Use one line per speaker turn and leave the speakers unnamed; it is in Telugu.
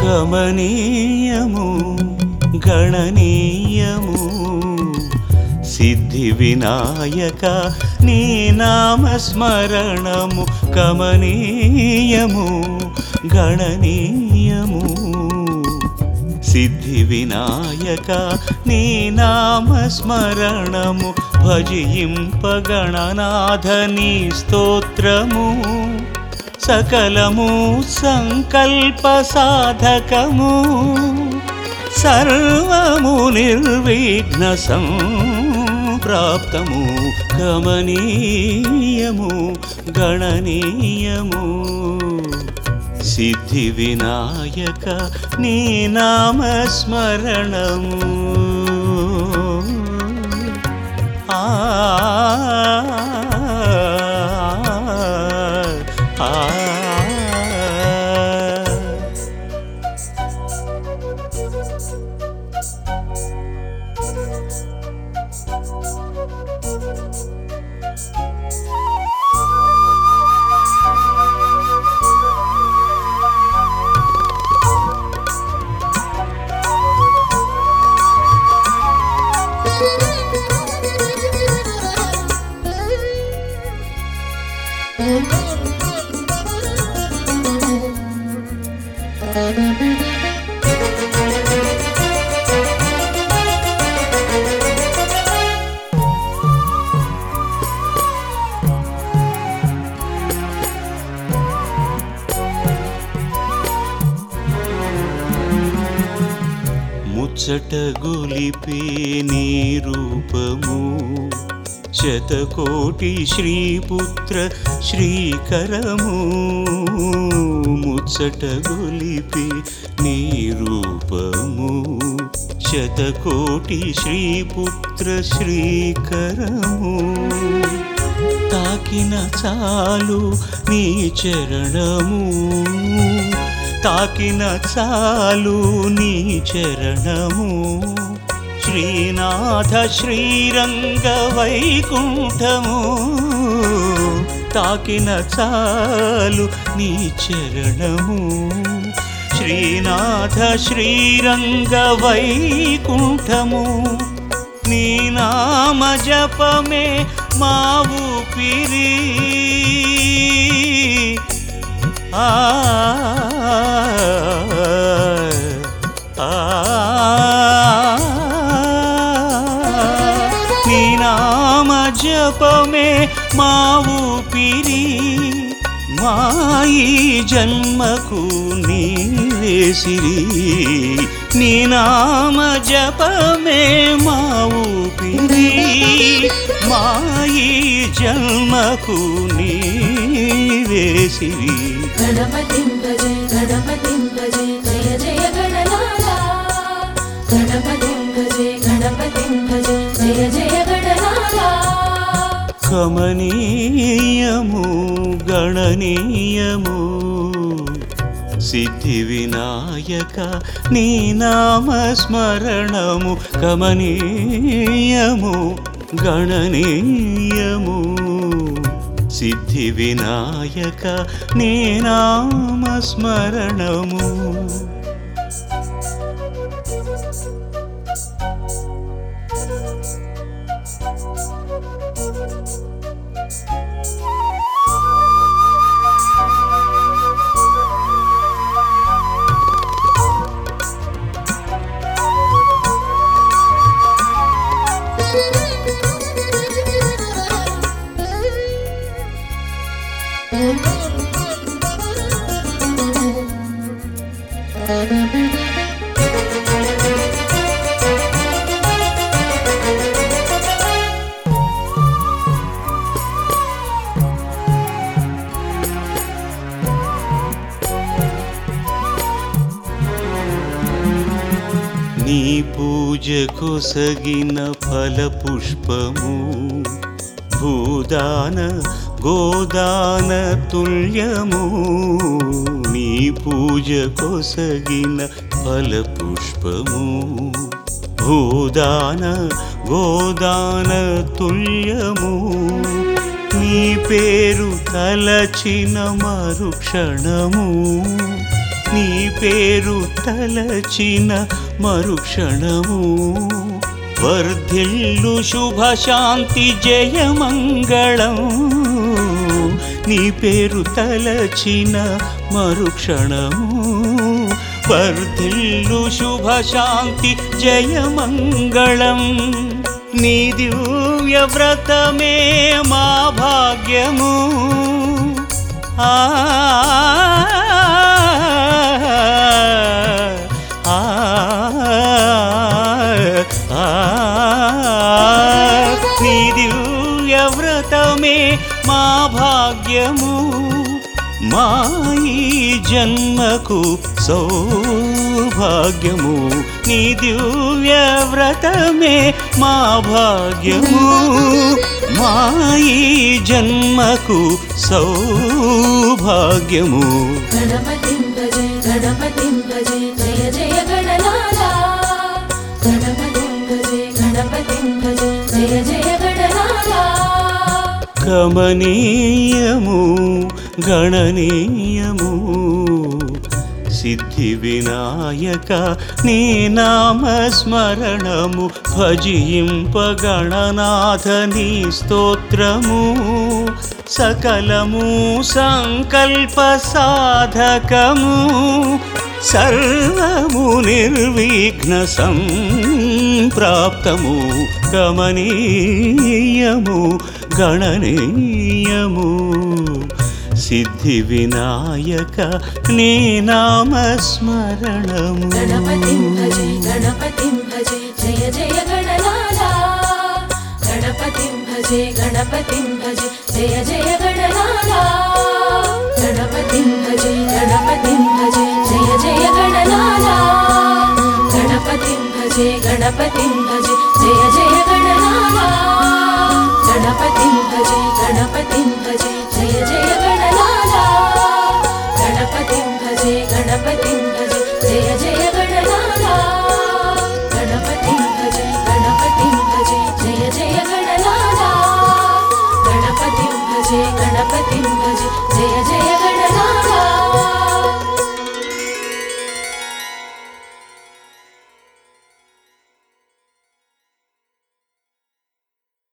కమనీయము గణనీయము సిద్ధి వినాయక నీ నామస్మరణము కమనీయము గణనీయము సిద్ధి వినాయక నీ నామస్మరణము భజింపగణనాథ నీ స్తోత్రము సకలము సంకల్ప సాధకము సర్వము నిర్విఘ్న సంప్రాప్తము గమనీయము గణనీయము సిద్ధి వినాయక నీ నామస్మరణము ఆ ఆ ముచ్చట గొలిపే నీ రూపము శతకోటి శ్రీపుత్ర శ్రీకరము ముచ్చట గొలిపే నీ రూపము శతకోటి శ్రీపుత్ర శ్రీకరము తాకిన చాలు నీ చరణము తాకిన చాలు నీ చరణము శ్రీనాథ శ్రీరంగ వైకుంఠము తాకిన చాలు నీ చరణము శ్రీనాథ శ్రీరంగ వైకుంఠము నీ నామ జపమే మా ఊపిరి ఆ ఆ, నీ నామ జపమే మా ఊపిరి మా ఈ జన్మకు నీవేసిరి నీ నామ జపమే మా ఊపిరి మా ఈ జన్మకు నీవేసిరి
గణపతిం భజే గణపతిం భజే జయ జయ గణనాథ గణపతిం భజే గణపతిం భజే జయ జయ గణనాథ
కమనీయము గణనీయము సిద్ధి వినాయక నీ నామస్మరణము కమనీయము గణనీయము సిద్ధి వినాయక నీ నామస్మరణము నీ పూజ కొసగిన ఫల పుష్పము భూదాన గోదాన తుల్యము నీ పూజ కొసగిన ఫల పుష్పము భూదాన గోదాన తుల్యము నీ పేరు తలచిన మరుక్షణము నీ పేరు తలచిన మరుక్షణము వర్ధిల్లు శుభశాంతి జయమంగళం నీ పేరు తలచిన మరుక్షణము వర్ధిల్లు శుభశాంతి జయమంగళం నీ దివ్య వ్రతమే మా భాగ్యము ఆ ఆ, ఆ, నీ దివ్య వ్రతమే మా భాగ్యము మా ఈ జన్మకు సౌభాగ్యము నీ దివ్య వ్రతమే మా భాగ్యము మా ఈ జన్మకు సౌభాగ్యము
గణపతిం భజే గణపతిం భజే జయ జయ గణనాథ గణపతిం భజే గణపతిం భజే జయ జయ గణనాథ
కమనీయము గణనీయము సిద్ధి వినాయక నీ నామస్మరణము భజింప గణనాథ నీ స్తోత్రము సకలము సంకల్ప సాధకము సర్వము నిర్విఘ్న సంప్రాప్తము గమనీయము గణనీయము సిద్ధి వినాయక నీ నామస్మరణము
గణపతిం భజే గణపతిం భజే జయ జయ గణనాథ గణపతిం భజే గణపతిం భజే జయ జయ గణనాథ గణపతిం భజే గణపతిం భజే జయ జయ గణనాథ గణపతిం భజే గణపతిం భజే జయ జయ గణనాథ